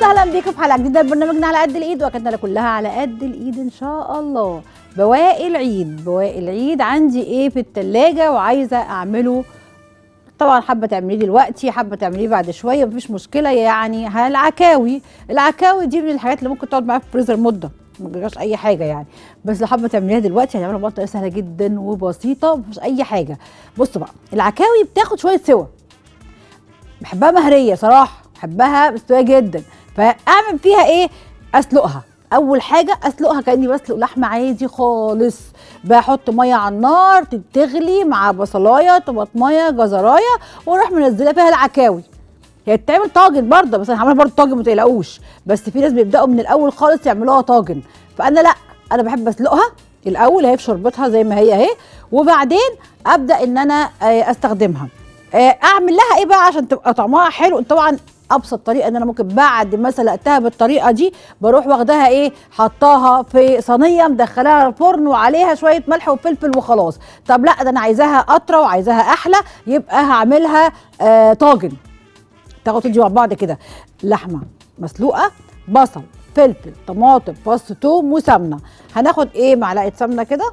وسهلا بيكم في حلقه جديده من برنامجنا على قد الايد وكانت كلها على قد الايد ان شاء الله بواقي العيد بواقي العيد عندي ايه في التلاجة وعايزه اعمله طبعا حابه تعمليه دلوقتي حابه تعمليه بعد شويه مفيش مشكله يعني العكاوي العكاوي دي من الحاجات اللي ممكن تقعد معايا في الفريزر مده ما تجراش اي حاجه يعني بس لو حابه تعمليها دلوقتي هنعملها بطريقه سهله جدا وبسيطه مفيش اي حاجه بصوا بقى العكاوي بتاخد شويه سوا بحبها مهريه صراحه بحبها مستويه جدا فاعمل فيها ايه اسلقها اول حاجه اسلقها كاني بسلق لحمه عادي خالص بحط ميه على النار تغلي مع بصلايه طماطمايه جزرايه واروح منزله فيها العكاوي هي بتعمل طاجن برضه بس انا هعملها برضه طاجن ما تقلقوش بس في ناس بيبداوا من الاول خالص يعملوها طاجن فانا لا انا بحب اسلقها الاول اهي في شوربتها زي ما هي اهي وبعدين ابدا ان انا استخدمها اعمل لها ايه بقى عشان تبقى طعمها حلو طبعا ابسط طريقه ان انا ممكن بعد ما سلقتها بالطريقه دي بروح واخداها ايه حطاها في صينيه مدخلاها الفرن وعليها شويه ملح وفلفل وخلاص طب لا ده انا عايزاها اطرى وعايزاها احلى يبقى هعملها آه طاجن تاخد تدي مع بعض كده لحمه مسلوقه بصل فلفل طماطم فص ثوم وسمنه هناخد ايه معلقه سمنه كده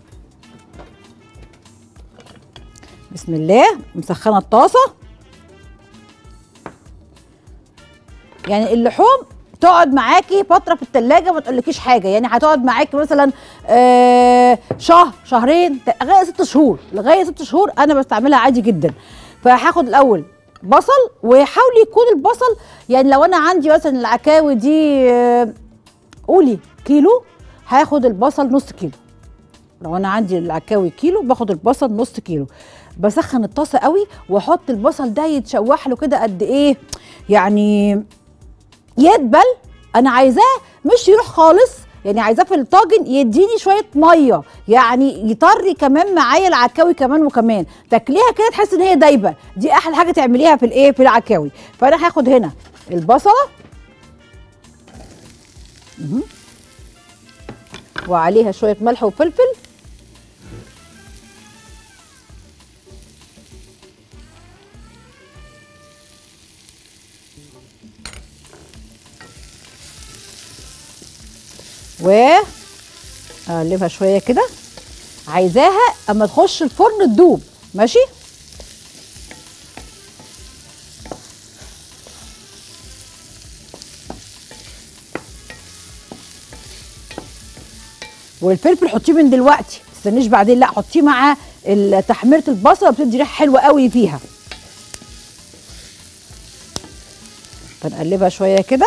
بسم الله مسخنه الطاسه يعني اللحوم تقعد معاكي فتره في التلاجة ما تقولكيش حاجه يعني هتقعد معاكي مثلا آه شهر شهرين لغايه ست شهور لغايه ست شهور انا بستعملها عادي جدا فهاخد الاول بصل وحاولي يكون البصل يعني لو انا عندي مثلا العكاوي دي آه قولي كيلو هاخد البصل نص كيلو لو انا عندي العكاوي كيلو باخد البصل نص كيلو بسخن الطاسه قوي واحط البصل ده يتشوح له كده قد ايه يعني يدبل انا عايزاه مش يروح خالص يعني عايزاه في الطاجن يديني شويه ميه يعني يطري كمان معايا العكاوي كمان وكمان تاكليها كده تحس ان هي دايبه دي احلى حاجه تعمليها في الايه في العكاوي فانا هاخد هنا البصله وعليها شويه ملح وفلفل و اقلبها شويه كده عايزاها اما تخش الفرن تدوب ماشي والفلفل حطيه من دلوقتي ما تستنيش بعدين لا حطيه مع تحميره البصله بتدي ريحه حلوه قوي فيها فنقلبها شويه كده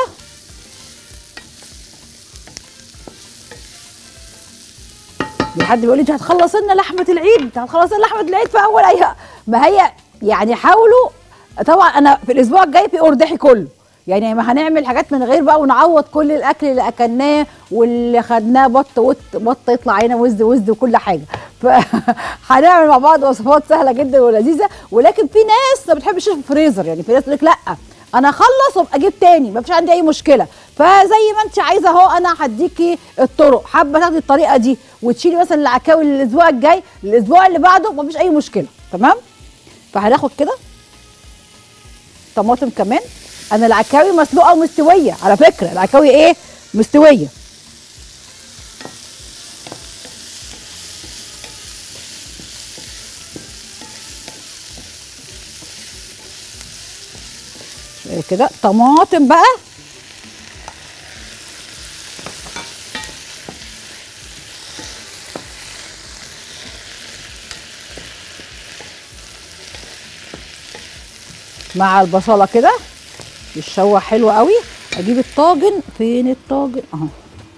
حد بيقول لي انت هتخلص لنا لحمه العيد انت هتخلص لنا لحمه العيد في اول ايام ما هي يعني حاولوا طبعا انا في الاسبوع الجاي في ارداحي كله يعني ما هنعمل حاجات من غير بقى ونعوض كل الاكل اللي اكلناه واللي خدناه بط وط بط يطلع علينا وزد وزد وكل حاجه فهنعمل مع بعض وصفات سهله جدا ولذيذه ولكن في ناس ما بتحبش الفريزر يعني في ناس تقول لك لا انا اخلص وابقى اجيب تاني ما فيش عندي اي مشكله فزي ما انت عايزه اهو انا هديكي الطرق حابه تاخدي الطريقه دي وتشيلي مثلا العكاوي الاسبوع الجاي الاسبوع اللي بعده ما فيش اي مشكله تمام فهناخد كده طماطم كمان انا العكاوي مسلوقه ومستويه على فكره العكاوي ايه مستويه شويه كده طماطم بقى مع البصله كده يتشوح حلو قوي اجيب الطاجن فين الطاجن اهو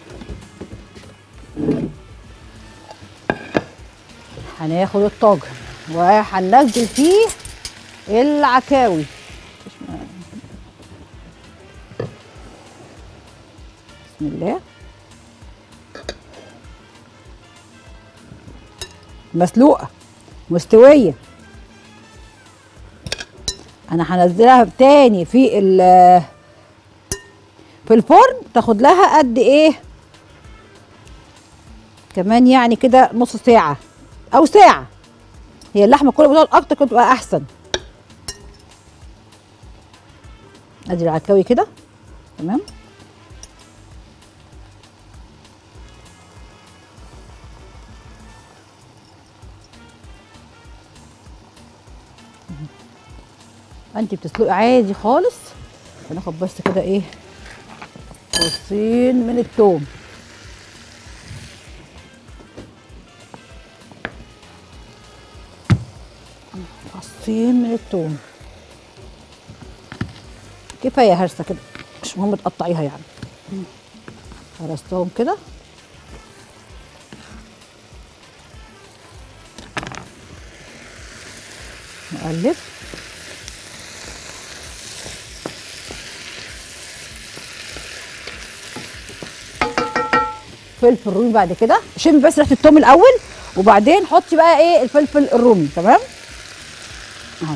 هناخد الطاجن وهننزل فيه العكاوي بسم الله مسلوقه مستويه انا هنزلها تاني في في الفرن تاخد لها قد ايه كمان يعني كده نص ساعه او ساعه هي اللحمه كل ما تقعد اكتر كنت تبقى احسن ادي العكاوي كده تمام انت بتسلقي عادي خالص هناخد بس كده ايه فصين من التوم فصين من التوم كفايه هرسه كده مش مهم تقطعيها يعني هرستهم كده نقلب فلفل رومي بعد كده شمي بس ريحه التوم الاول وبعدين حطي بقى ايه الفلفل الرومي تمام اهو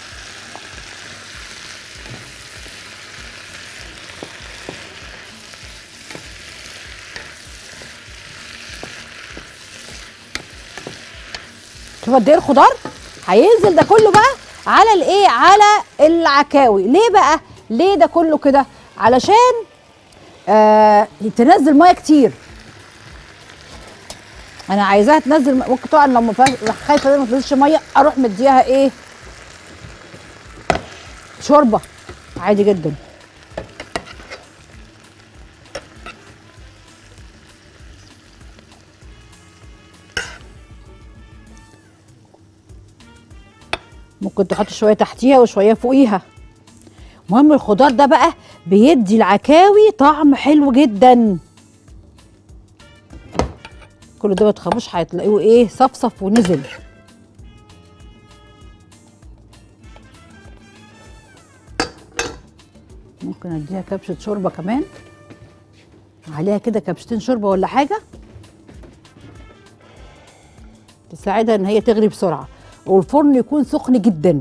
شوف قد ايه الخضار هينزل ده كله بقى على الايه على العكاوي ليه بقى ليه ده كله كده علشان آه تنزل ميه كتير انا عايزاها تنزل م- ممكن طبعا لو ما فيهاش- خايفه ما تنزلش ميه اروح مديها ايه شوربه عادي جدا ممكن تحط شويه تحتيها وشويه فوقيها المهم الخضار ده بقى بيدي العكاوي طعم حلو جدا كل ده ما تخافوش هتلاقوه ايه صفصف ونزل ممكن اديها كبشه شوربه كمان عليها كده كبشتين شوربه ولا حاجه تساعدها ان هي تغلي بسرعه والفرن يكون سخن جدا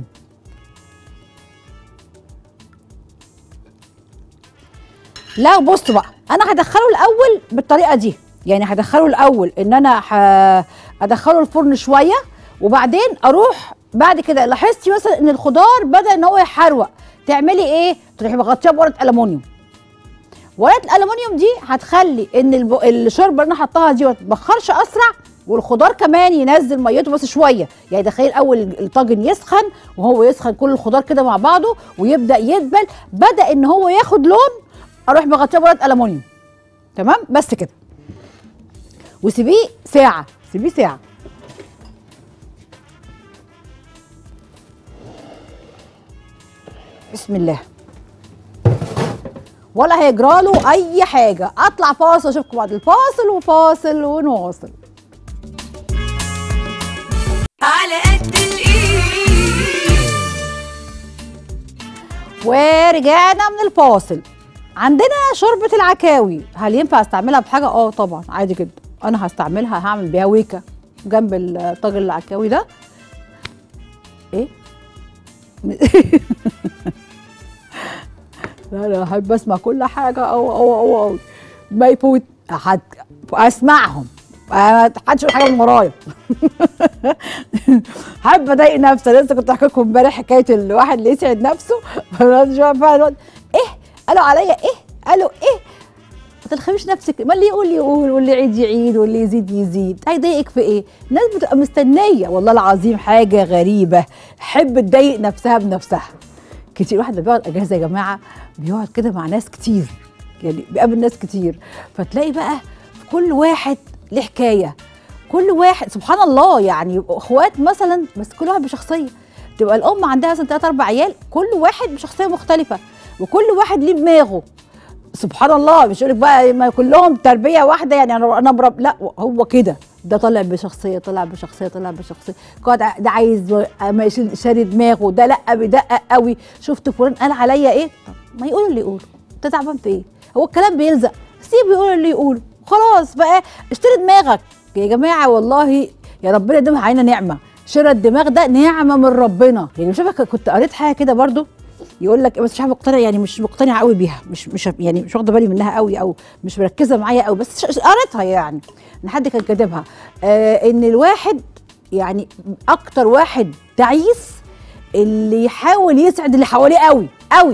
لا بصوا بقى انا هدخله الاول بالطريقه دي يعني هدخله الاول ان انا ه... ادخله الفرن شويه وبعدين اروح بعد كده لاحظتي مثلا ان الخضار بدا ان هو يحروق تعملي ايه تروحي مغطيها بورقه الومنيوم ورقه الالومنيوم دي هتخلي ان الب... الشوربه اللي انا حطاها دي ما تتبخرش اسرع والخضار كمان ينزل ميته بس شويه يعني تخيل اول الطاجن يسخن وهو يسخن كل الخضار كده مع بعضه ويبدا يدبل بدا ان هو ياخد لون اروح مغطيه بورقه الومنيوم تمام بس كده وسيبيه ساعه سيبيه ساعه بسم الله ولا هيجرى له اي حاجه اطلع فاصل اشوفكم بعد الفاصل وفاصل ونواصل على قد الايد ورجعنا من الفاصل عندنا شوربه العكاوي هل ينفع استعملها بحاجه اه طبعا عادي جدا انا هستعملها هعمل بيها ويكا جنب الطاجن العكاوي ده ايه لا لا احب اسمع كل حاجه او او او, أو. ما يفوت حد اسمعهم ما حدش يقول حاجه من ورايا حابه اضايق نفسي أنا لسه كنت احكي لكم امبارح حكايه الواحد اللي يسعد نفسه فعلا ايه قالوا عليا ايه قالوا ايه ما تلخميش نفسك ما اللي يقول يقول واللي يعيد يعيد واللي يزيد يزيد هيضايقك في ايه الناس بتبقى مستنيه والله العظيم حاجه غريبه حب تضايق نفسها بنفسها كتير واحد لما بيقعد اجازه يا جماعه بيقعد كده مع ناس كتير يعني بيقابل ناس كتير فتلاقي بقى كل واحد له حكايه كل واحد سبحان الله يعني اخوات مثلا بس كل واحد بشخصيه تبقى الام عندها مثلا ثلاث اربع عيال كل واحد بشخصيه مختلفه وكل واحد ليه دماغه سبحان الله مش يقول لك بقى ما كلهم تربيه واحده يعني انا انا برب لا هو كده ده طالع بشخصيه طالع بشخصيه طالع بشخصيه قاعد ده عايز ما يشيل- شاري دماغه ده لا بيدقق قوي شفت فلان قال عليا ايه طب ما يقولوا اللي يقولوا انت تعبان في ايه هو الكلام بيلزق سيب يقولوا اللي يقولوا خلاص بقى اشتري دماغك يا جماعه والله يا ربنا يديمها علينا نعمه شراء الدماغ ده نعمه من ربنا يعني مش عارفه كنت قريت حاجه كده برضو يقول لك بس مش عارفه مقتنع يعني مش مقتنعه قوي بيها مش مش يعني مش واخده بالي منها قوي او مش مركزه معايا قوي بس ش- قريتها يعني ان حد كان كاتبها آه ان الواحد يعني اكتر واحد تعيس اللي يحاول يسعد اللي حواليه قوي قوي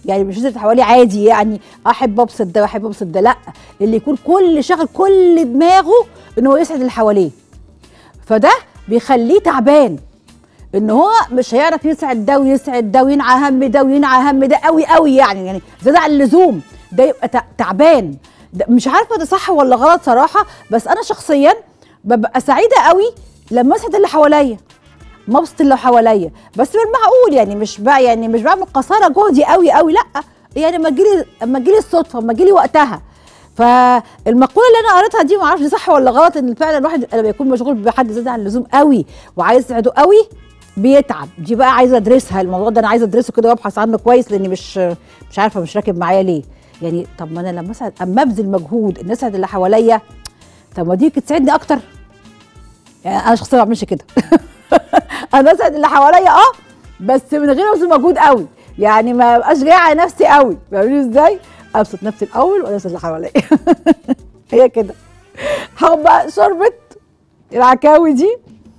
يعني مش زيت الحوالي عادي يعني احب ابسط ده واحب ابسط ده لا اللي يكون كل شغل كل دماغه ان هو يسعد اللي حواليه فده بيخليه تعبان ان هو مش هيعرف يسعد ده ويسعد ده وينعى هم ده وينعى هم ده قوي قوي يعني يعني زيادة عن اللزوم ده يبقى تع- تعبان ده مش عارفه ده صح ولا غلط صراحه بس انا شخصيا ببقى سعيده قوي لما اسعد اللي حواليا مبسط اللي حواليا بس بالمعقول يعني مش بقى يعني مش بعمل قصارى جهدي قوي قوي لا يعني اما تجيلي اما تجيلي الصدفه اما تجيلي وقتها فالمقوله اللي انا قريتها دي ما اعرفش صح ولا غلط ان فعلا الواحد لما يكون مشغول بحد زياده عن اللزوم قوي وعايز يسعده قوي بيتعب دي بقى عايزه ادرسها الموضوع ده انا عايزه ادرسه كده وابحث عنه كويس لاني مش مش عارفه مش راكب معايا ليه يعني طب ما انا لما اسعد اما ابذل مجهود ان اسعد اللي حواليا طب ما دي تسعدني اكتر يعني انا شخصيا ما بعملش كده انا اسعد اللي حواليا اه بس من غير ما ابذل مجهود قوي يعني ما ابقاش جايه على نفسي قوي فاهمين ازاي ابسط نفسي الاول وانا اسعد اللي حواليا هي كده هاخد بقى شوربه العكاوي دي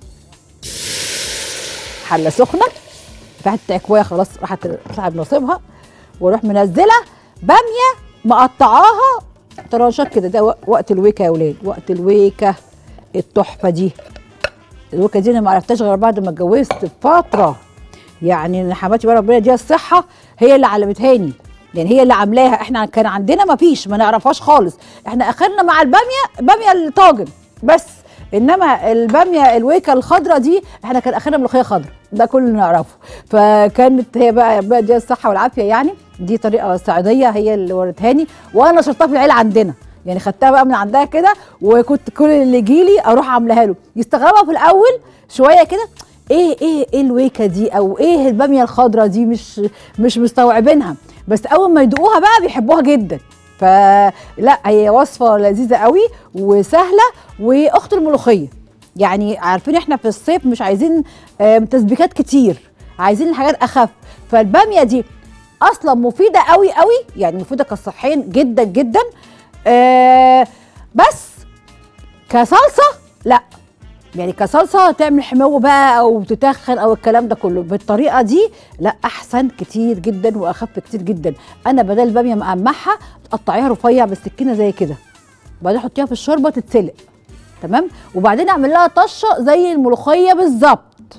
حله سخنه فتحت التكويه خلاص راحت صاحب نصيبها واروح منزله باميه مقطعاها طراشات كده ده وق- وقت الويكه يا ولاد وقت الويكه التحفه دي الويكه دي انا ما عرفتهاش غير بعد ما اتجوزت بفتره يعني إن حماتي بقى ربنا يديها الصحه هي اللي علمتهاني يعني هي اللي عاملاها احنا كان عندنا ما فيش ما نعرفهاش خالص احنا اخرنا مع الباميه باميه الطاجن بس انما الباميه الويكه الخضراء دي احنا كان اخرنا ملوخيه خضراء ده كل اللي نعرفه فكانت هي بقى ربنا يديها الصحه والعافيه يعني دي طريقه صعيديه هي اللي ورتهاني وانا شرطها في العيله عندنا يعني خدتها بقى من عندها كده وكنت كل اللي يجي لي اروح عاملاها له يستغربها في الاول شويه كده ايه ايه ايه الويكه دي او ايه الباميه الخضراء دي مش مش مستوعبينها بس اول ما يدوقوها بقى بيحبوها جدا فلا هي وصفه لذيذه قوي وسهله واخت الملوخيه يعني عارفين احنا في الصيف مش عايزين آم، تسبيكات كتير عايزين الحاجات اخف فالباميه دي اصلا مفيده قوي قوي يعني مفيده كصحيا جدا جدا آه بس كصلصه لا يعني كصلصه تعمل حمو بقى او تتخن او الكلام ده كله بالطريقه دي لا احسن كتير جدا واخف كتير جدا انا بدل الباميه مقمعها تقطعيها رفيع بالسكينه زي كده وبعدين حطيها في الشوربه تتسلق تمام وبعدين اعمل لها طشه زي الملوخيه بالظبط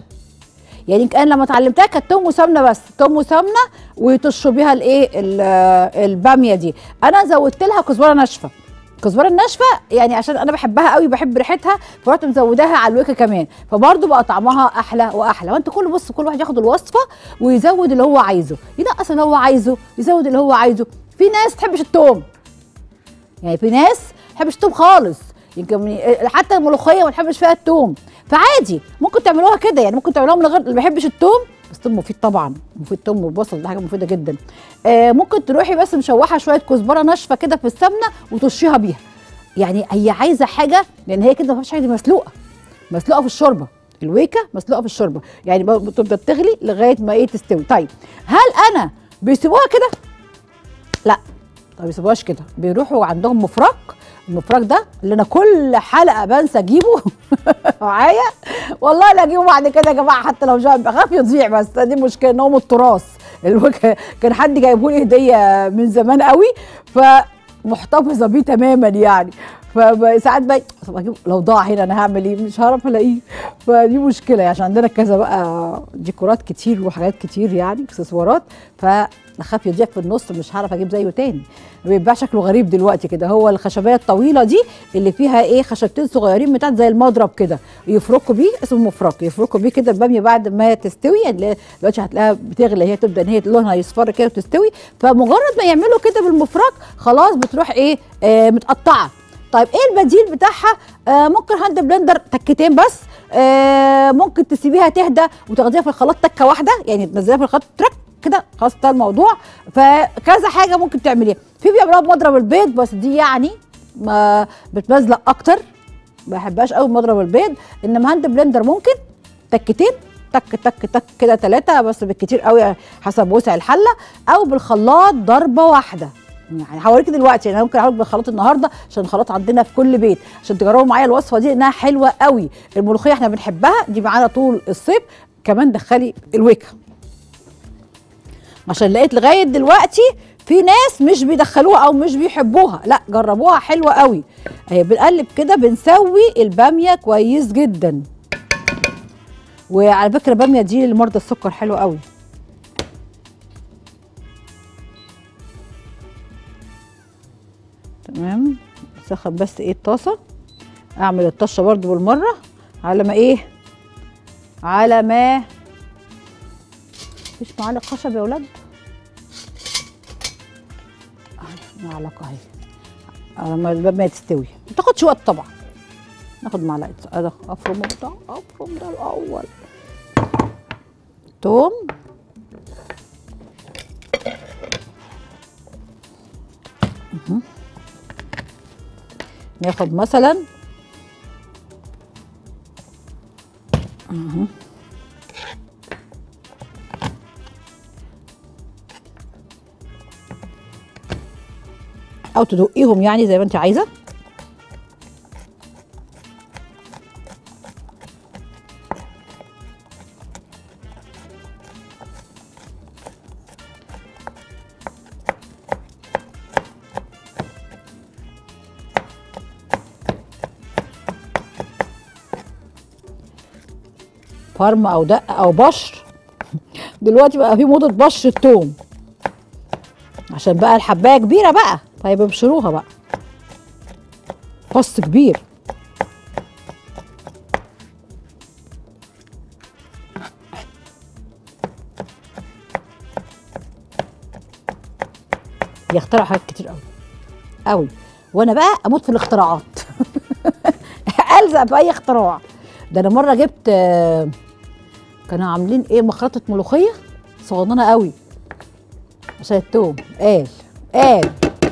يعني انا لما اتعلمتها كانت توم وسمنه بس توم وسمنه ويطشوا بيها الايه ال- الباميه دي انا زودت لها كزبره ناشفه الكزبره الناشفه يعني عشان انا بحبها قوي بحب ريحتها فرحت مزوداها على الويكه كمان فبرضه بقى طعمها احلى واحلى وانت كل بص كل واحد ياخد الوصفه ويزود اللي هو عايزه ينقص اللي هو عايزه يزود اللي هو عايزه في ناس تحبش التوم يعني في ناس ما تحبش التوم خالص يمكن حتى الملوخيه ما تحبش فيها التوم فعادي ممكن تعملوها كده يعني ممكن تعملوها من غير اللي ما بيحبش التوم بس التوم مفيد طبعا مفيد التوم والبصل ده حاجه مفيده جدا آه ممكن تروحي بس مشوحه شويه كزبره ناشفه كده في السمنه وترشيها بيها يعني هي عايزه حاجه لان هي كده ما فيش حاجه دي مسلوقه مسلوقه في الشوربه الويكه مسلوقه في الشوربه يعني بتفضل تغلي لغايه ما ايه تستوي طيب هل انا بيسيبوها كده لا ما بيسيبوهاش كده بيروحوا عندهم مفرق المفرق ده اللي انا كل حلقه بنسى اجيبه معايا والله لا اجيبه بعد كده يا جماعه حتى لو جاب بخاف يضيع بس دي مشكله ان هو من التراث الوك- كان حد جايبه لي هديه من زمان قوي فمحتفظه بيه تماما يعني فساعات بقى طب اجيب لو ضاع هنا انا هعمل ايه مش هعرف الاقيه فدي مشكله يعني عشان عندنا كذا بقى ديكورات كتير وحاجات كتير يعني اكسسوارات فنخاف يضيع في النص مش هعرف اجيب زيه تاني بيبقى شكله غريب دلوقتي كده هو الخشبيه الطويله دي اللي فيها ايه خشبتين صغيرين بتاعت زي المضرب كده يفركوا بيه اسمه مفرك يفركوا بيه كده الباميه بعد ما تستوي يعني دلوقتي هتلاقيها بتغلي هي تبدا ان هي لونها يصفر كده وتستوي فمجرد ما يعملوا كده بالمفرك خلاص بتروح ايه آه متقطعه طيب ايه البديل بتاعها آه ممكن هاند بلندر تكتين بس آه ممكن تسيبيها تهدى وتاخديها في الخلاط تكه واحده يعني تنزليها في الخلاط ترك كده خلاص انتهى الموضوع فكذا حاجه ممكن تعمليها في بيعملوها بمضرب البيض بس دي يعني ما بتمزلق اكتر ما بحبهاش قوي بمضرب البيض انما هاند بلندر ممكن تكتين تك تك تك كده ثلاثه بس بالكتير قوي حسب وسع الحله او بالخلاط ضربه واحده يعني هوريك دلوقتي يعني انا ممكن اعمل بالخلاط النهارده عشان الخلاط عندنا في كل بيت عشان تجربوا معايا الوصفه دي انها حلوه قوي الملوخيه احنا بنحبها دي معانا طول الصيف كمان دخلي الويكه عشان لقيت لغايه دلوقتي في ناس مش بيدخلوها او مش بيحبوها لا جربوها حلوه قوي اهي بنقلب كده بنسوي الباميه كويس جدا وعلى فكره الباميه دي لمرضى السكر حلوه قوي تمام سخن بس ايه الطاسه اعمل الطشه برضو بالمره على ما ايه على ما مفيش معلق خشب يا ولاد أهي، معلقه اهي على ما الباميه تستوي ما تاخدش وقت طبعا ناخد معلقه انا افرم ده افرم ده الاول توم مهم. ناخد مثلا مهم. او تدقيهم يعني زي ما انت عايزه فرم او دق او بشر دلوقتي بقى في موضه بشر التوم عشان بقى الحبايه كبيره بقى فيبشروها بقى فص كبير يخترعوا حاجات كتير قوي قوي وانا بقى اموت في الاختراعات الزق في اي اختراع ده انا مره جبت آه، كانوا عاملين ايه مخرطه ملوخيه صغننه قوي عشان التوم قال قال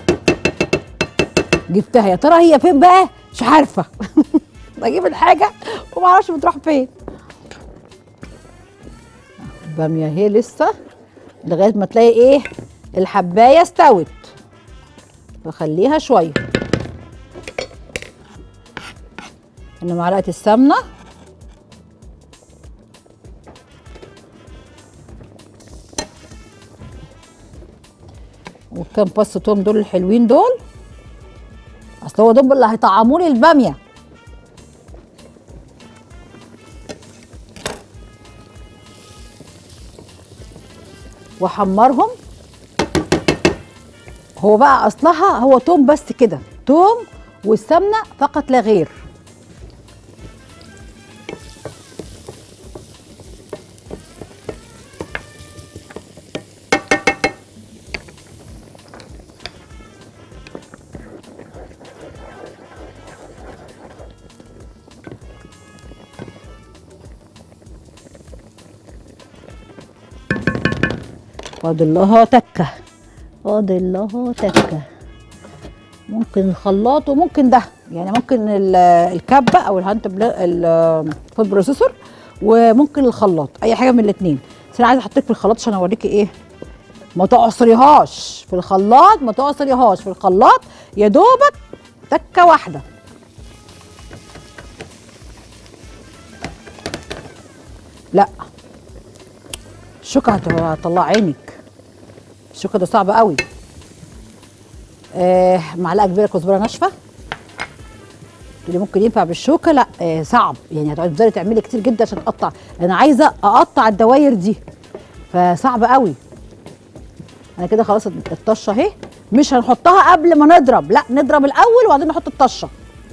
جبتها يا ترى هي فين بقى مش عارفه بجيب الحاجه وما اعرفش بتروح فين الباميه اهي لسه لغايه ما تلاقي ايه الحبايه استوت بخليها شويه هنا معلقه السمنه والكام فص توم دول الحلوين دول اصل هو دول اللي هيطعموا لي الباميه واحمرهم هو بقى اصلها هو توم بس كده توم والسمنه فقط لا غير فاضل لها تكه فاضل لها تكه ممكن الخلاط وممكن ده يعني ممكن ال- الكبه او الهانت بلا- الفود بروسيسور وممكن الخلاط اي حاجه من الاثنين بس انا عايزه احطك في الخلاط عشان اوريكي ايه ما تعصريهاش في الخلاط ما تعصريهاش في الخلاط يا دوبك تكه واحده لا الشوكه هت- هتطلع عينك الشوكه ده صعب قوي آه معلقه كبيره كزبره ناشفه تقولي ممكن ينفع بالشوكه لا آه صعب يعني هتقعدي تفضلي تعملي كتير جدا عشان تقطع انا عايزه اقطع الدواير دي فصعب قوي انا كده خلاص الطشه اهي مش هنحطها قبل ما نضرب لا نضرب الاول وبعدين نحط الطشه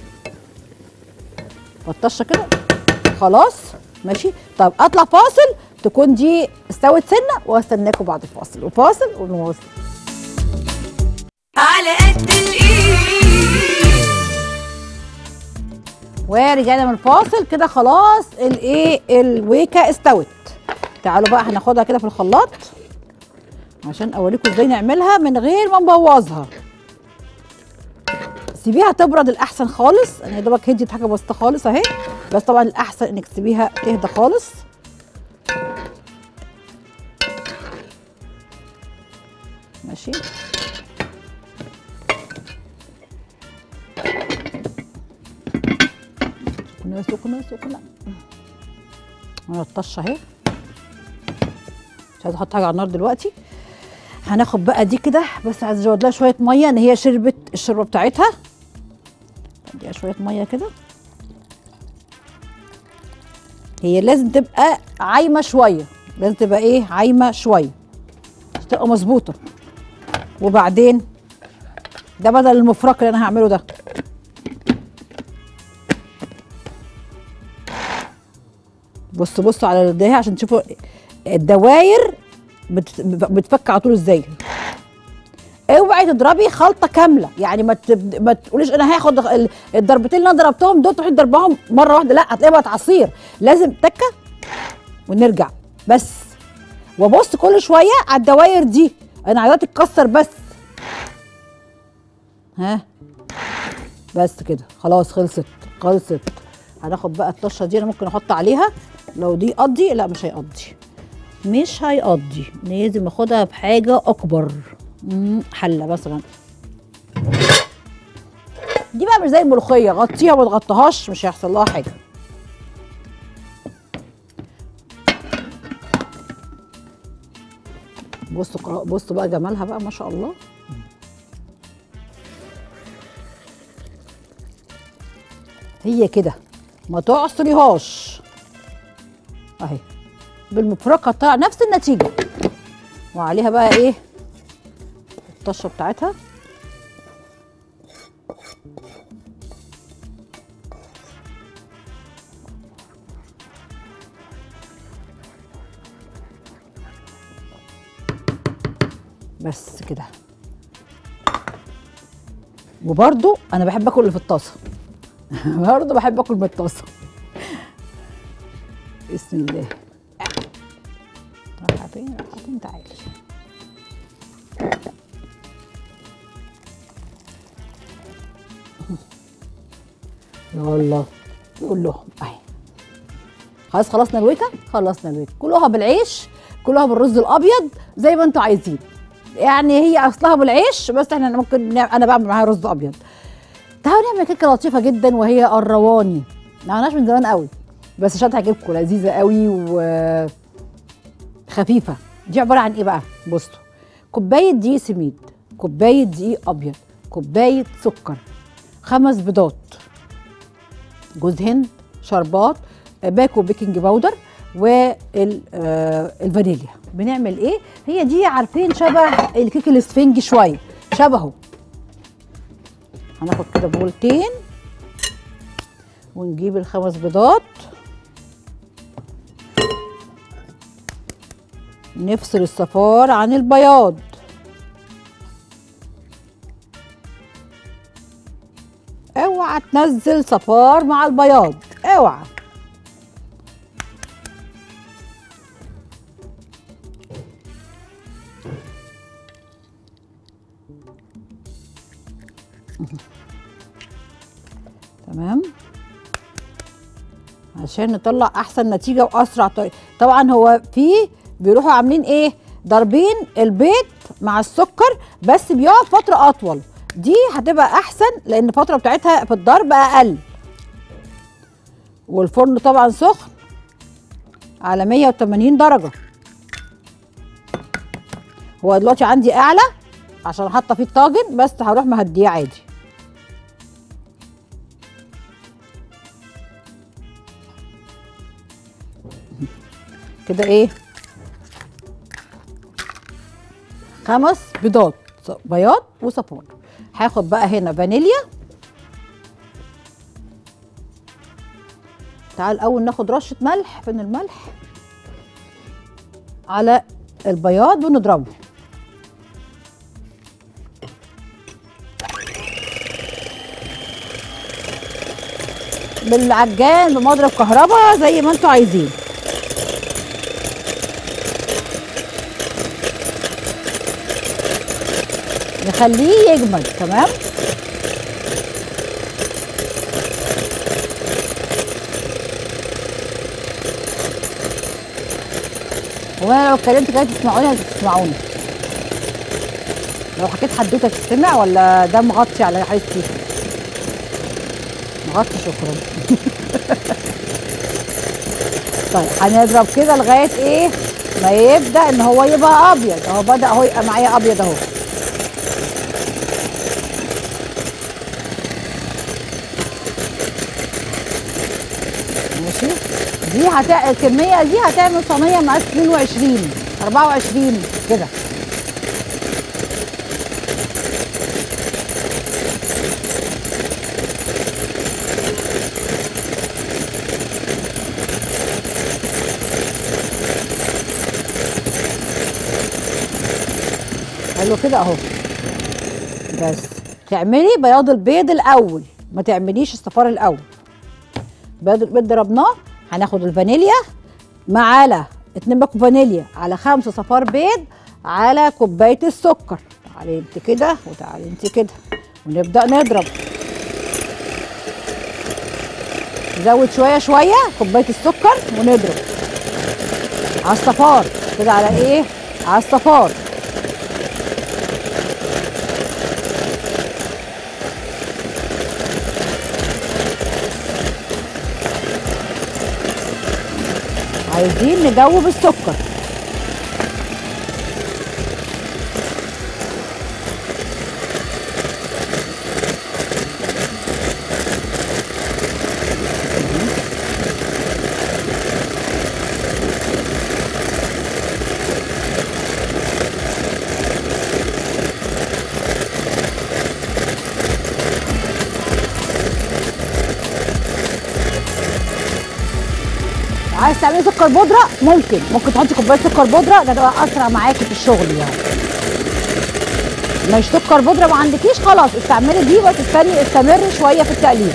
فالطشه كده خلاص ماشي طب اطلع فاصل تكون دي استوت سنه واستناكم بعد الفاصل وفاصل ونواصل على قد الايد ورجعنا من الفاصل كده خلاص الايه الويكه استوت تعالوا بقى هناخدها كده في الخلاط عشان اوريكم ازاي نعملها من غير ما نبوظها سيبيها تبرد الاحسن خالص انا يا دوبك هديت حاجه بسيطه خالص اهي بس طبعا الاحسن انك تسيبيها تهدى خالص ماشي سخنة سخنة سخنة انا الطشة اهي مش عايزة احط حاجة على النار دلوقتي هناخد بقى دي كده بس عايز ازود لها شويه ميه ان هي شربت الشوربه بتاعتها اديها شويه ميه كده هي لازم تبقى عايمه شويه لازم تبقى ايه عايمه شويه عشان تبقى مظبوطه وبعدين ده بدل المفرق اللي انا هعمله ده بصوا بصوا على ده عشان تشوفوا الدواير بت- بتفك على طول ازاي اوعي تضربي خلطه كامله يعني ما تب... ما تقوليش انا هاخد ال- الضربتين اللي انا ضربتهم دول تروحي تضربهم مره واحده لا هتلاقيها بقت عصير لازم تكه ونرجع بس وابص كل شويه على الدواير دي انا عايزاها تتكسر بس ها بس كده خلاص خلصت خلصت هناخد بقى الطشه دي انا ممكن احط عليها لو دي قضي لا مش هيقضي مش هيقضي لازم اخدها بحاجه اكبر مم، حله مثلا دي بقى مش زي الملوخيه غطيها وما تغطيهاش مش هيحصل لها حاجه بصوا قرا- بصوا بقى جمالها بقى ما شاء الله هي كده ما تعصريهاش اهي بالمفرقه طلع نفس النتيجه وعليها بقى ايه الطشه بتاعتها بس كده وبرده انا بحب اكل اللي في الطاسه برضه بحب اكل من الطاسه بسم الله رايحه فين رايحه فين تعالي يلا كلهم اهي خلاص خلصنا الويكه خلصنا الويكه كلوها بالعيش كلوها بالرز الابيض زي ما انتوا عايزين يعني هي اصلها بالعيش بس احنا ممكن نعمل انا بعمل معاها رز ابيض تعالوا نعمل كيكه لطيفه جدا وهي الرواني ما عملناش من زمان قوي بس عشان هتعجبكم لذيذه قوي وخفيفه دي عباره عن ايه بقى بصوا كوبايه دقيق سميد كوبايه دقيق ابيض كوبايه سكر خمس بيضات جوز هند شربات باكو بيكنج باودر والفانيليا بنعمل ايه هي دي عارفين شبه الكيك الاسفنجي شويه شبهه هناخد كده بولتين ونجيب الخمس بيضات نفصل الصفار عن البياض اوعى تنزل صفار مع البياض اوعى تمام عشان نطلع احسن نتيجه واسرع طريقه طبعا هو في بيروحوا عاملين ايه ضاربين البيض مع السكر بس بيقعد فتره اطول دي هتبقى احسن لان الفتره بتاعتها في الضرب اقل والفرن طبعا سخن على 180 درجه هو دلوقتي عندي اعلى عشان حاطه فيه الطاجن بس هروح مهديه عادي كده ايه خمس بيضات بياض وصفار هاخد بقى هنا فانيليا تعال الاول ناخد رشه ملح فين الملح على البياض ونضربه بالعجان بمضرب كهرباء زي ما انتوا عايزين نخليه يجمد تمام وانا لو اتكلمت كده تسمعوني ولا تسمعوني لو حكيت حدوته تستمع ولا ده مغطي على حياتي مغطي شكرا طيب هنضرب كده لغايه ايه ما يبدا ان هو يبقى ابيض اهو بدا اهو يبقى معايا ابيض اهو ماشي دي هتع... الكميه دي هتعمل صينيه مقاس 22 24 كده حلو كده اهو بس تعملي بياض البيض الاول ما تعمليش الصفار الاول بياض البيض ضربناه هناخد الفانيليا مع على اتنين باكو فانيليا على خمسة صفار بيض على كوباية السكر تعالي انت كده وتعالي انت كده ونبدأ نضرب نزود شوية شوية كوباية السكر ونضرب على الصفار كده على ايه على الصفار عايزين ندوب السكر عايز تعملي سكر بودره ممكن ممكن تحطي كوبايه سكر بودره ده تبقى اسرع معاكي في الشغل يعني مش سكر بودره ما عندكيش خلاص استعملي دي بس استني استمري شويه في التقليب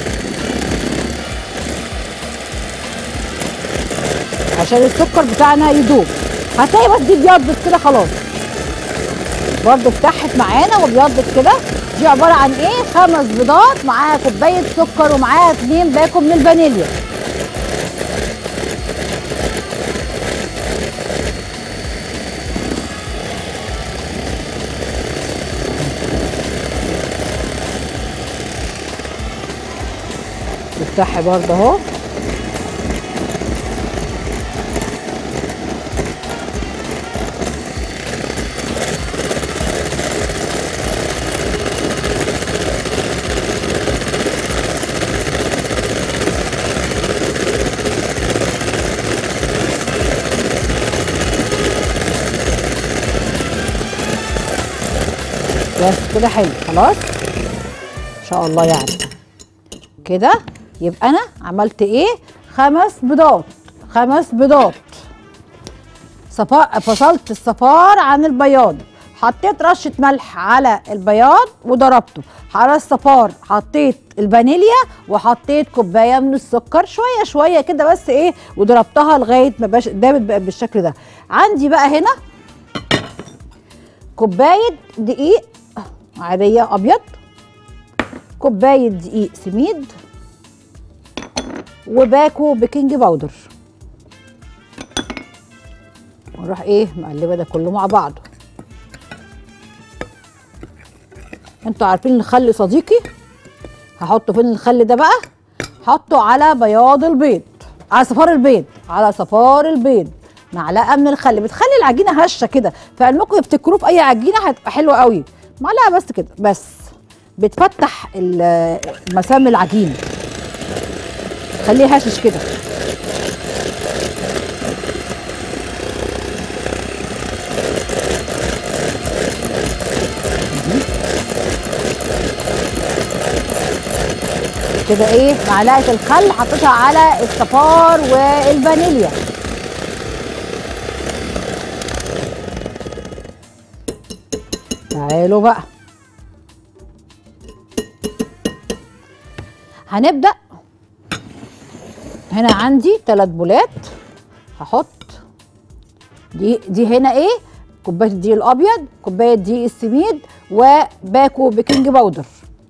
عشان السكر بتاعنا يدوب هتلاقي بس دي بيضت كده خلاص برضو فتحت معانا وبيضت كده دي عباره عن ايه خمس بيضات معاها كوبايه سكر ومعاها اتنين باكو من الفانيليا تفتحي برضه اهو بس كده حلو خلاص ان شاء الله يعني كده يبقى انا عملت ايه خمس بيضات خمس بيضات صفار فصلت الصفار عن البياض حطيت رشه ملح على البياض وضربته على الصفار حطيت الفانيليا وحطيت كوبايه من السكر شويه شويه كده بس ايه وضربتها لغايه ما باش دابت بقى بالشكل ده عندي بقى هنا كوبايه دقيق عاديه ابيض كوبايه دقيق سميد وباكو بيكنج باودر ونروح ايه مقلبه ده كله مع بعضه انتوا عارفين الخل صديقي هحطه فين الخل ده بقى حطه على بياض البيض على صفار البيض على صفار البيض معلقه من الخل بتخلي العجينه هشه كده فعلمكم يفتكروه في اي عجينه هتبقى حلوه قوي معلقه بس كده بس بتفتح ال- مسام العجينه خليه هشش كده كده ايه معلقه الخل حطيتها على الصفار والفانيليا تعالوا بقى هنبدأ هنا عندي ثلاث بولات هحط دي دي هنا ايه كوبايه الدقيق الابيض كوبايه دقيق السميد وباكو بيكنج باودر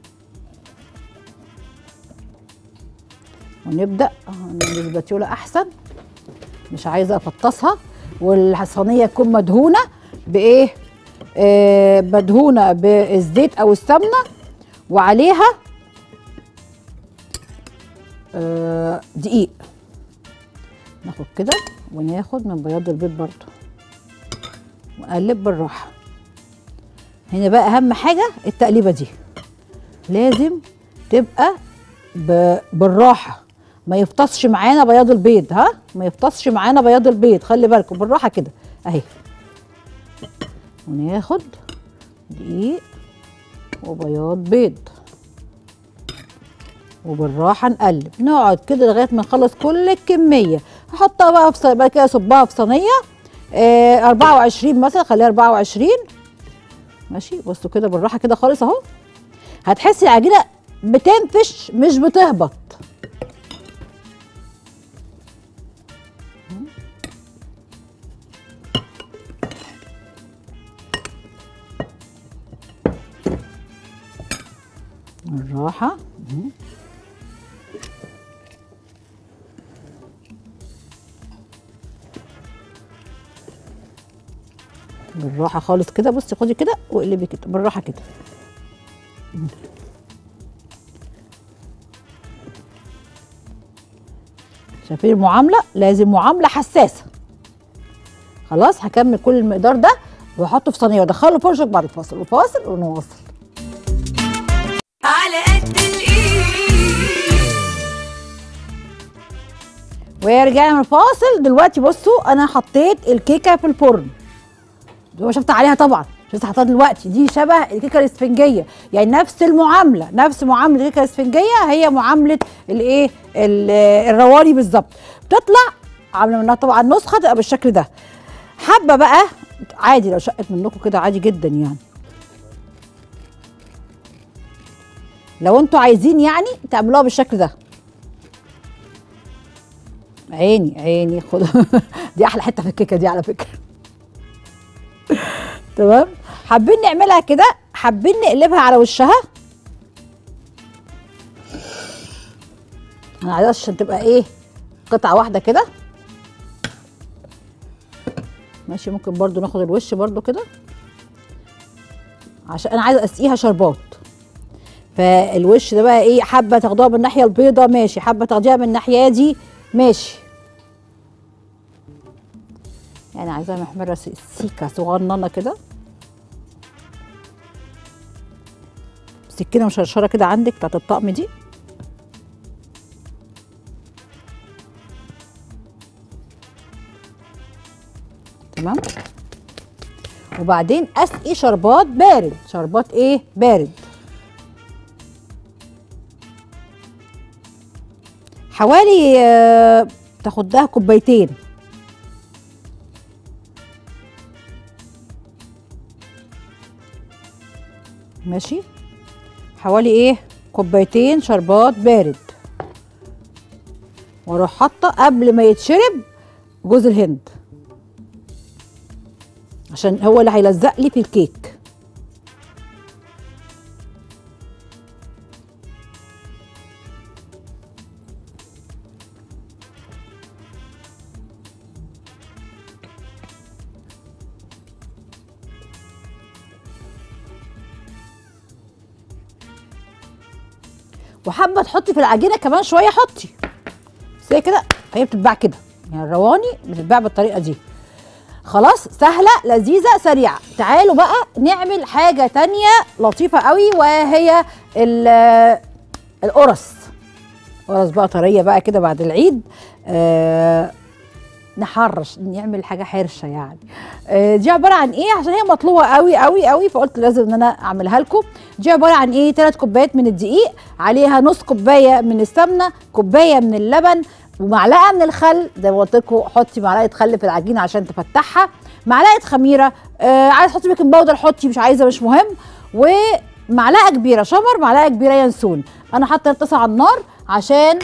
ونبدا نعمل الباتيولا احسن مش عايزه افطسها والصينيه تكون مدهونه بايه آه مدهونه بالزيت او السمنه وعليها آه دقيق ناخد كده وناخد من بياض البيض برضو ونقلب بالراحه هنا بقى اهم حاجه التقليبه دي لازم تبقى ب... بالراحه ما يفطسش معانا بياض البيض ها ما يفطسش معانا بياض البيض خلي بالكم بالراحه كده اهي وناخد دقيق وبياض بيض وبالراحه نقلب نقعد كده لغايه ما نخلص كل الكميه هحطها بقى في ص- بقى كده اصبها في صينيه آه 24 مثلا خليها 24 ماشي بصوا كده بالراحه كده خالص اهو هتحسي العجينه بتنفش مش بتهبط بالراحه بالراحه خالص كده بصي خدي كده واقلبي كده بالراحه كده شايفين المعامله لازم معامله حساسه خلاص هكمل كل المقدار ده واحطه في صينيه وادخله فرشك بعد الفاصل وفاصل ونواصل على قد الايد ورجعنا من الفاصل دلوقتي بصوا انا حطيت الكيكه في الفرن دي شفت عليها طبعا مش لسه حاطاها دلوقتي دي شبه الكيكه الاسفنجيه يعني نفس المعامله نفس معامله الكيكه الاسفنجيه هي معامله الايه ال- الرواني بالظبط بتطلع عامله منها طبعا نسخه تبقى بالشكل ده حابه بقى عادي لو شقت منكم كده عادي جدا يعني لو انتوا عايزين يعني تعملوها بالشكل ده عيني عيني خد دي احلى حته في الكيكه دي على فكره تمام حابين نعملها كده حابين نقلبها على وشها انا عايزاها عشان تبقى ايه قطعه واحده كده ماشي ممكن برضو ناخد الوش برضو كده عشان انا عايزه اسقيها شربات فالوش ده بقى ايه حابه تاخدوها من الناحيه البيضاء ماشي حابه تاخديها من الناحيه دي ماشي يعني عايزاها محمره س- سيكه صغننه كده سكينه مشرشره كده عندك بتاعت الطقم دي تمام وبعدين اسقي شربات بارد شربات ايه بارد حوالي آه، تاخد لها كوبايتين ماشي حوالي ايه كوبايتين شربات بارد واروح حاطه قبل ما يتشرب جوز الهند عشان هو اللي هيلزق لي في الكيك وحابه تحطي في العجينه كمان شويه حطي بس هي كده هي بتتباع كده يعني الرواني بتتباع بالطريقه دي خلاص سهله لذيذه سريعه تعالوا بقى نعمل حاجه تانية لطيفه قوي وهي ال- القرص قرص بقى طريه بقى كده بعد العيد آه نحرش نعمل حاجه حرشه يعني آه دي عباره عن ايه عشان هي مطلوبه قوي قوي قوي فقلت لازم ان انا اعملها لكم دي عباره عن ايه ثلاث كوبايات من الدقيق عليها نص كوبايه من السمنه كوبايه من اللبن ومعلقه من الخل زي ما قلت لكم حطي معلقه خل في العجينه عشان تفتحها معلقه خميره آه عايز تحطي بيكنج باودر حطي مش عايزه مش مهم ومعلقه كبيره شمر معلقه كبيره ينسون انا حاطه الطاسه على النار عشان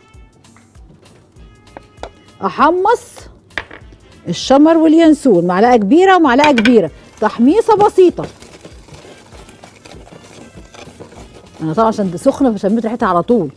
احمص الشمر واليانسون معلقه كبيره ومعلقه كبيره تحميصه بسيطه انا طبعا عشان دي سخنه فشميت ريحتها على طول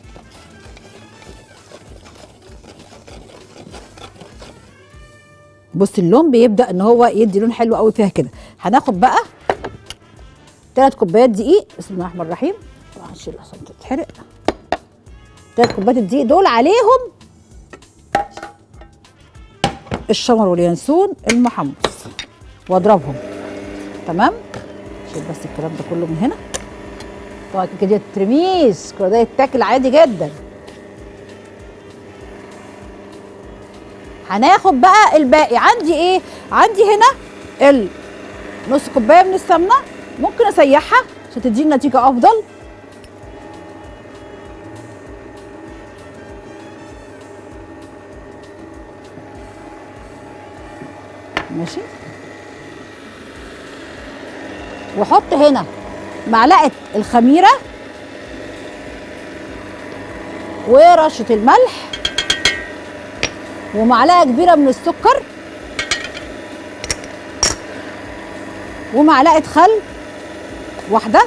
بصي اللون بيبدا ان هو يدي لون حلو قوي فيها كده هناخد بقى ثلاث كوبايات دقيق بسم الله الرحمن الرحيم طبعا هنشيل عشان تتحرق ثلاث كوبايات الدقيق دول عليهم الشمر واليانسون المحمص واضربهم تمام شيل بس الكلام ده كله من هنا طبعا كده ما تترميش كل ده يتاكل عادي جدا هناخد بقى الباقي عندي ايه عندي هنا ال نص كوبايه من السمنه ممكن اسيحها عشان تديني نتيجه افضل ماشي واحط هنا معلقه الخميره ورشه الملح ومعلقه كبيره من السكر ومعلقه خل واحده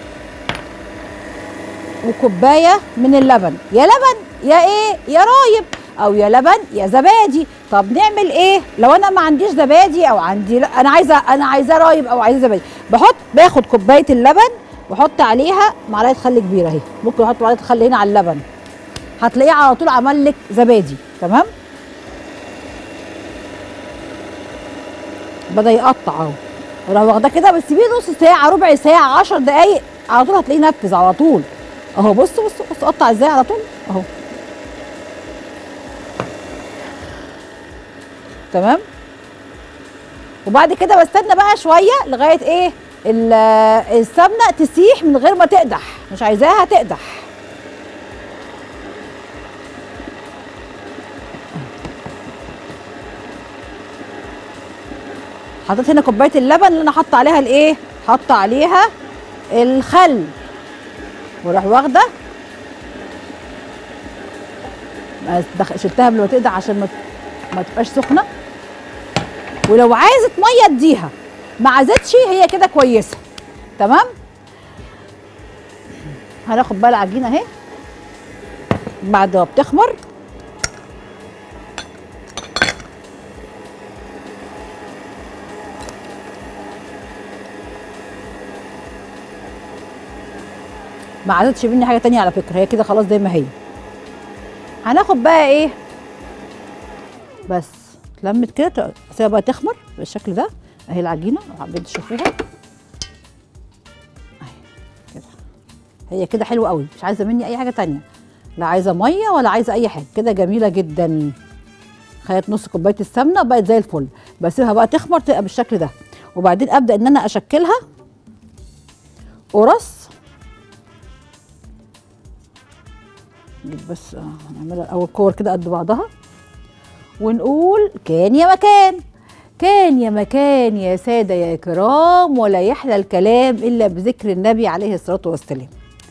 وكوبايه من اللبن يا لبن يا ايه يا رايب او يا لبن يا زبادي طب نعمل ايه لو انا ما عنديش زبادي او عندي لا انا عايزه انا عايزاه رايب او عايزه زبادي بحط باخد كوبايه اللبن واحط عليها معلقه خل كبيره اهي ممكن احط معلقه خل هنا على اللبن هتلاقيه على طول عمل لك زبادي تمام بدا يقطع اهو ولو واخداه كده بس سيبيه نص ساعه ربع ساعه 10 دقايق على طول هتلاقيه نفذ على طول اهو بص بص بص قطع ازاي على طول اهو تمام وبعد كده بستنى بقى شويه لغايه ايه ال- السمنه تسيح من غير ما تقدح مش عايزاها تقدح حطيت هنا كوبايه اللبن اللي انا حاطه عليها الايه حاطه عليها الخل واروح واخده ما دخ- شلتها قبل ما تقدح عشان ما ما تبقاش سخنه ولو عايزه ميه اديها ما عايزتش هي كده كويسه تمام هناخد بقى العجينه اهي بعد ما بتخمر ما عادتش مني حاجه تانية على فكره هي كده خلاص زي ما هي هناخد بقى ايه بس اتلمت كده سيبها بقى تخمر بالشكل ده اهي العجينه لو حابين تشوفوها اهي كده هي كده حلوه قوي مش عايزه مني اي حاجه تانية لا عايزه ميه ولا عايزه اي حاجه كده جميله جدا خدت نص كوبايه السمنه بقت زي الفل بسيبها بقى تخمر تبقى بالشكل ده وبعدين ابدا ان انا اشكلها قرص نجيب بس آه، هنعملها الاول كور كده قد بعضها ونقول كان يا مكان كان يا مكان يا ساده يا كرام ولا يحلى الكلام الا بذكر النبي عليه الصلاه والسلام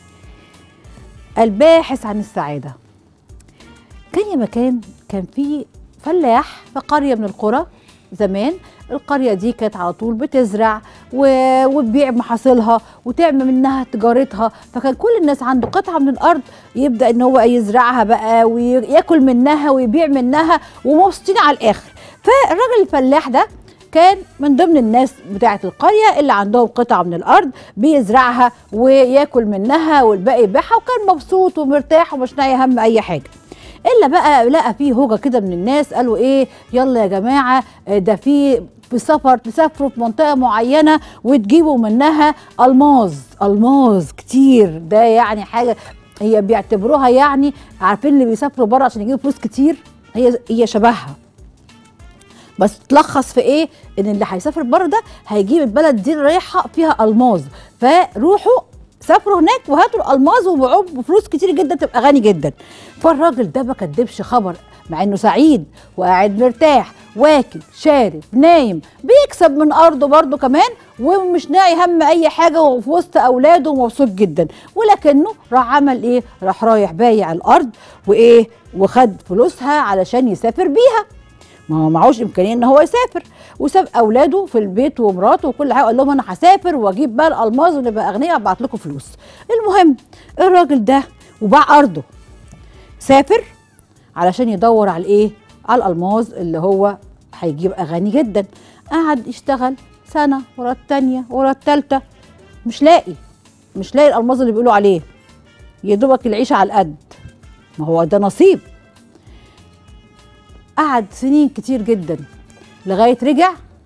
الباحث عن السعاده كان يا مكان كان في فلاح في قريه من القرى زمان القريه دي كانت على طول بتزرع و- وتبيع محاصيلها وتعمل منها تجارتها فكان كل الناس عنده قطعه من الارض يبدا ان هو يزرعها بقى وياكل منها ويبيع منها ومبسوطين على الاخر فالراجل الفلاح ده كان من ضمن الناس بتاعه القريه اللي عندهم قطعه من الارض بيزرعها وياكل منها والباقي يبيعها وكان مبسوط ومرتاح ومش ناعي هم اي حاجه الا بقى لقى فيه هوجه كده من الناس قالوا ايه يلا يا جماعه آه، ده في في سفر تسافروا في منطقه معينه وتجيبوا منها الماظ الماظ كتير ده يعني حاجه هي بيعتبروها يعني عارفين اللي بيسافروا بره عشان يجيبوا فلوس كتير هي هي شبهها بس تلخص في ايه ان اللي هيسافر بره ده هيجيب البلد دي اللي رايحه فيها الماظ فروحوا سافروا هناك وهاتوا الالماظ وبيعوه بفلوس كتير جدا تبقى غني جدا فالراجل ده ما كدبش خبر مع انه سعيد وقاعد مرتاح واكل شارب نايم بيكسب من ارضه برضه كمان ومش ناعي هم اي حاجه وفي وسط اولاده ومبسوط جدا ولكنه راح عمل ايه راح رايح بايع الارض وايه وخد فلوسها علشان يسافر بيها ما هو معهوش امكانيه ان هو يسافر وساب اولاده في البيت ومراته وكل حاجه قال لهم انا هسافر واجيب بقى الالماظ ونبقى اغنياء ابعت لكم فلوس المهم الراجل ده وباع ارضه سافر علشان يدور على الايه على الالماظ اللي هو هيجيب غني جدا قعد يشتغل سنه ورا التانيه ورا التالته مش لاقي مش لاقي الالماظ اللي بيقولوا عليه يا دوبك العيشه على القد ما هو ده نصيب قعد سنين كتير جدا لغايه رجع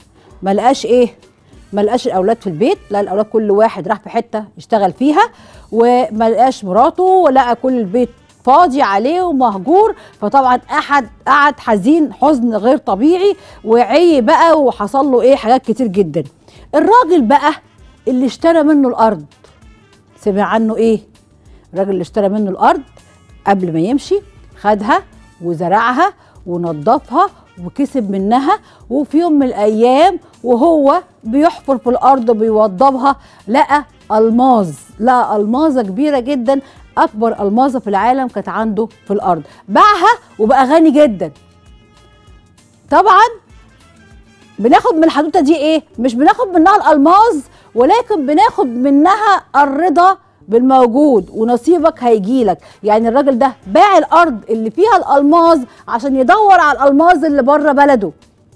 ما لقاش ايه ما لقاش الاولاد في البيت لا الاولاد كل واحد راح في حته يشتغل فيها وما لقاش مراته ولقى كل البيت فاضي عليه ومهجور فطبعا احد قعد حزين حزن غير طبيعي وعي بقى وحصل له ايه حاجات كتير جدا الراجل بقى اللي اشترى منه الارض سمع عنه ايه الراجل اللي اشترى منه الارض قبل ما يمشي خدها وزرعها ونظفها وكسب منها وفي يوم من الايام وهو بيحفر في الارض بيوضبها لقى الماظ لقى الماظه كبيره جدا اكبر الماظه في العالم كانت عنده في الارض باعها وبقى غني جدا طبعا بناخد من الحدوته دي ايه مش بناخد منها الالماظ ولكن بناخد منها الرضا بالموجود ونصيبك هيجيلك يعني الراجل ده باع الارض اللي فيها الالماظ عشان يدور على الالماظ اللي بره بلده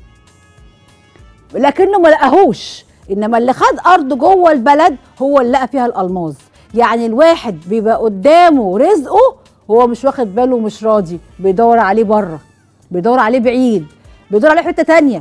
لكنه ما لقاهوش انما اللي خد ارض جوه البلد هو اللي لقى فيها الالماظ يعني الواحد بيبقى قدامه رزقه هو مش واخد باله ومش راضي بيدور عليه بره بيدور عليه بعيد بيدور عليه في حته تانيه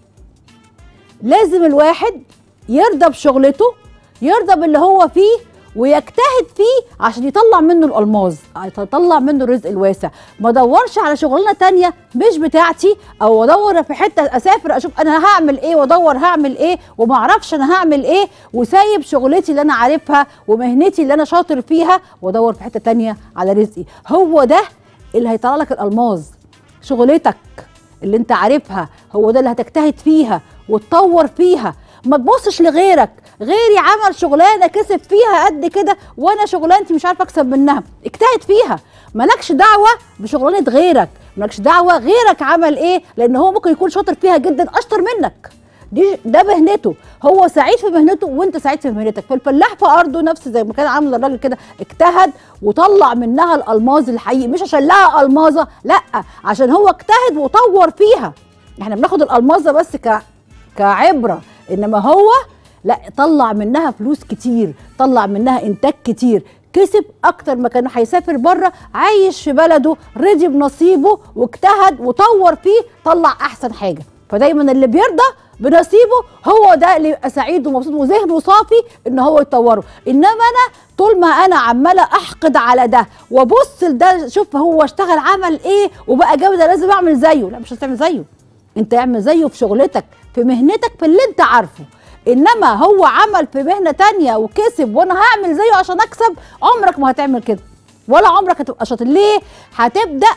لازم الواحد يرضى بشغلته يرضى باللي هو فيه ويجتهد فيه عشان يطلع منه الالماظ يطلع منه الرزق الواسع ما ادورش على شغلانه تانية مش بتاعتي او ادور في حته اسافر اشوف انا هعمل ايه وادور هعمل ايه وما اعرفش انا هعمل ايه وسايب شغلتي اللي انا عارفها ومهنتي اللي انا شاطر فيها وادور في حته تانية على رزقي هو ده اللي هيطلع لك الالماظ شغلتك اللي انت عارفها هو ده اللي هتجتهد فيها وتطور فيها ما تبصش لغيرك غيري عمل شغلانه كسب فيها قد كده وانا شغلانتي مش عارفه اكسب منها اجتهد فيها مالكش دعوه بشغلانه غيرك مالكش دعوه غيرك عمل ايه لان هو ممكن يكون شاطر فيها جدا اشطر منك دي ده مهنته هو سعيد في مهنته وانت سعيد في مهنتك فالفلاح في ارضه نفس زي ما كان عامل الراجل كده اجتهد وطلع منها الالماظ الحقيقي مش عشان لها الماظه لا عشان هو اجتهد وطور فيها احنا بناخد الالماظه بس ك كعبره انما هو لا طلع منها فلوس كتير طلع منها انتاج كتير كسب اكتر ما كان هيسافر بره عايش في بلده رضي بنصيبه واجتهد وطور فيه طلع احسن حاجه فدايما اللي بيرضى بنصيبه هو ده اللي يبقى سعيد ومبسوط وذهنه صافي ان هو يطوره انما انا طول ما انا عماله احقد على ده وابص لده شوف هو اشتغل عمل ايه وبقى جامد أنا لازم اعمل زيه لا مش هتعمل زيه انت اعمل زيه في شغلتك في مهنتك في اللي انت عارفه انما هو عمل في مهنه تانية وكسب وانا هعمل زيه عشان اكسب عمرك ما هتعمل كده ولا عمرك هتبقى شاطر ليه هتبدا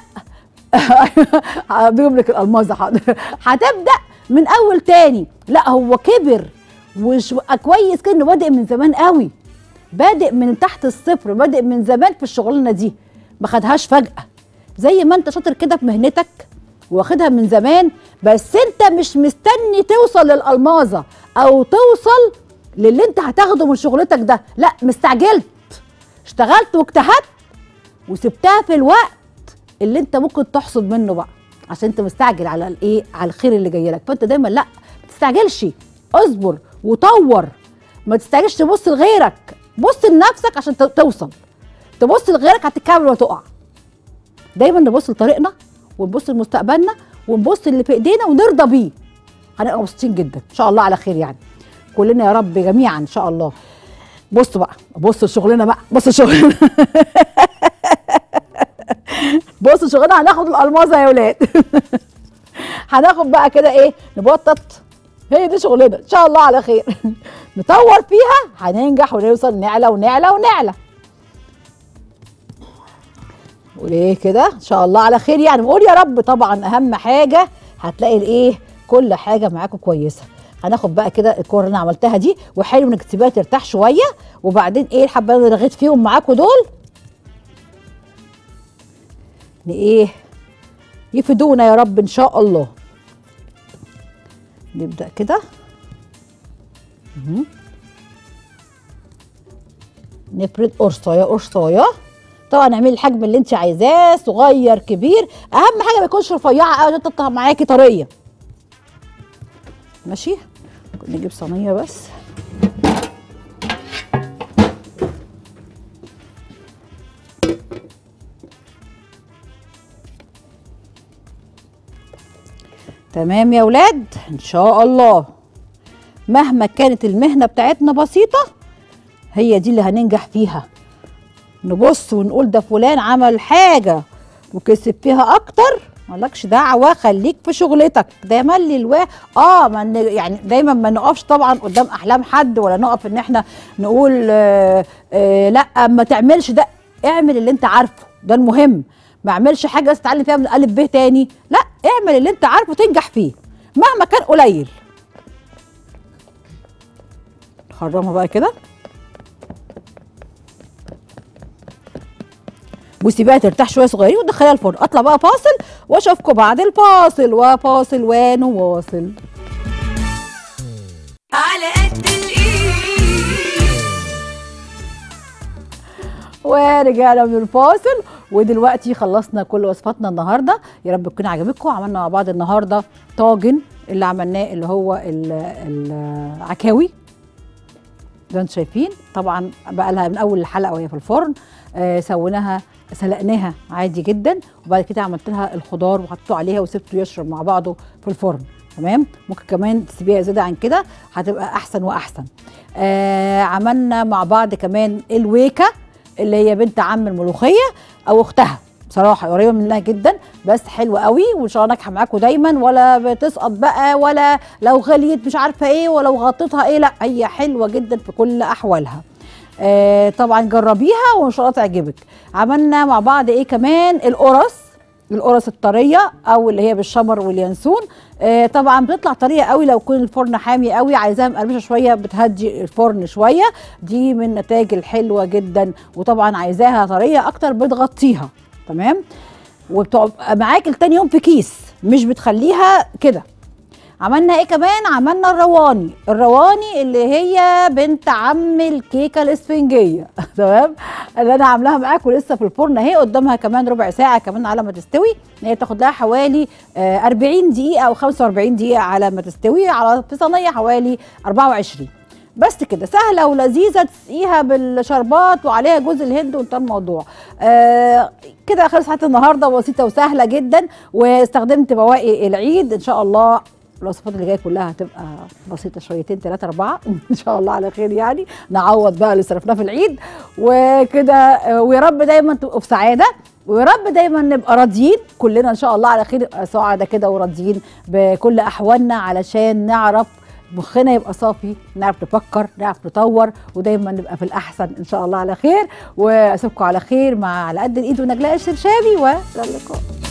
بيجيب لك الالماظه حاضر هتبدا من اول تاني لا هو كبر وش بقى كويس كده انه بادئ من زمان قوي بادئ من تحت الصفر بادئ من زمان في الشغلانه دي ما خدهاش فجاه زي ما انت شاطر كده في مهنتك واخدها من زمان بس انت مش مستني توصل للالماظه او توصل للي انت هتاخده من شغلتك ده لا مستعجلت اشتغلت واجتهدت وسبتها في الوقت اللي انت ممكن تحصد منه بقى عشان انت مستعجل على الايه على الخير اللي جاي لك فانت دايما لا ما تستعجلش اصبر وطور ما تستعجلش تبص لغيرك بص لنفسك عشان تو- توصل تبص لغيرك هتتكعبل وتقع دايما نبص لطريقنا ونبص لمستقبلنا ونبص اللي في ايدينا ونرضى بيه هنبقى مبسوطين جدا ان شاء الله على خير يعني كلنا يا رب جميعا ان شاء الله بص بقى بص لشغلنا بقى بص لشغلنا بص شغلنا هناخد الالماظه يا ولاد هناخد بقى كده ايه نبطط هي دي شغلنا ان شاء الله على خير نطور فيها هننجح ونوصل نعلى ونعلى ونعلى وليه كده ان شاء الله على خير يعني بقول يا رب طبعا اهم حاجه هتلاقي الايه كل حاجه معاكم كويسه هناخد بقى كده الكور اللي انا عملتها دي وحلو انك تسيبها ترتاح شويه وبعدين ايه الحبه اللي رغيت فيهم معاكم دول ن- ايه يفيدونا يا رب ان شاء الله نبدا كده مهم. نفرد قرصايه قرصايه طبعا اعملي الحجم اللي انت عايزاه صغير كبير اهم حاجه ما يكونش رفيعه قوي عشان تطلع معاكي طريه ماشي نجيب صينيه بس تمام يا ولاد ان شاء الله مهما كانت المهنه بتاعتنا بسيطه هي دي اللي هننجح فيها نبص ونقول ده فلان عمل حاجه وكسب فيها اكتر مالكش دعوه خليك في شغلتك ده ملي الوا اه ما ن- يعني دايما ما نقفش طبعا قدام احلام حد ولا نقف ان احنا نقول آه آه لا ما تعملش ده اعمل اللي انت عارفه ده المهم ما اعملش حاجه بس تتعلم فيها من الف ب تاني لا اعمل اللي انت عارفه تنجح فيه مهما كان قليل خرمها بقى كده وسيبها ترتاح شويه صغيرين وتدخليها الفرن اطلع بقى فاصل واشوفكم بعد الفاصل وفاصل ونواصل على قد الايد ورجعنا من الفاصل ودلوقتي خلصنا كل وصفاتنا النهارده يا رب تكون عجبتكم عملنا مع بعض النهارده طاجن اللي عملناه اللي هو ال- العكاوي زي ما انتم شايفين طبعا بقى لها من اول الحلقه وهي في الفرن آه سويناها سلقناها عادي جدا وبعد كده عملت لها الخضار وحطيته عليها وسبته يشرب مع بعضه في الفرن تمام ممكن كمان تسيبيها زياده عن كده هتبقى احسن واحسن آه عملنا مع بعض كمان الويكه اللي هي بنت عم الملوخيه او اختها بصراحه قريبه منها جدا بس حلوه قوي وان شاء الله ناجحه معاكم دايما ولا بتسقط بقى ولا لو غليت مش عارفه ايه ولو غطيتها ايه لا هي حلوه جدا في كل احوالها آه طبعا جربيها وان شاء الله تعجبك عملنا مع بعض ايه كمان القرص القرص الطريه او اللي هي بالشمر واليانسون آه طبعا بتطلع طريه قوي لو يكون الفرن حامي قوي عايزاها مقرمشه شويه بتهدي الفرن شويه دي من النتائج الحلوه جدا وطبعا عايزاها طريه اكتر بتغطيها تمام وبتبقى معاك التاني يوم في كيس مش بتخليها كده عملنا ايه كمان عملنا الرواني الرواني اللي هي بنت عم الكيكه الاسفنجيه تمام اللي انا عاملاها معاكم لسه في الفرن اهي قدامها كمان ربع ساعه كمان على ما تستوي ان هي تاخد لها حوالي آه، 40 دقيقه او 45 دقيقه على ما تستوي على في صينيه حوالي 24 بس كده سهله ولذيذه تسقيها بالشربات وعليها جوز الهند وانتهى الموضوع آه كده خلص حلقه النهارده بسيطه وسهله جدا واستخدمت بواقي العيد ان شاء الله الوصفات اللي جايه كلها هتبقى بسيطه شويتين ثلاثه اربعه ان شاء الله على خير يعني نعوض بقى اللي صرفناه في العيد وكده آه، ويا رب دايما تبقوا في سعاده ويا رب دايما نبقى راضيين كلنا ان شاء الله على خير نبقى سعاده كده وراضيين بكل احوالنا علشان نعرف مخنا يبقى صافي نعرف نفكر نعرف نطور ودايما نبقى في الاحسن ان شاء الله على خير واسيبكم على خير مع على قد الايد ونجلاء الشرشابي والى اللقاء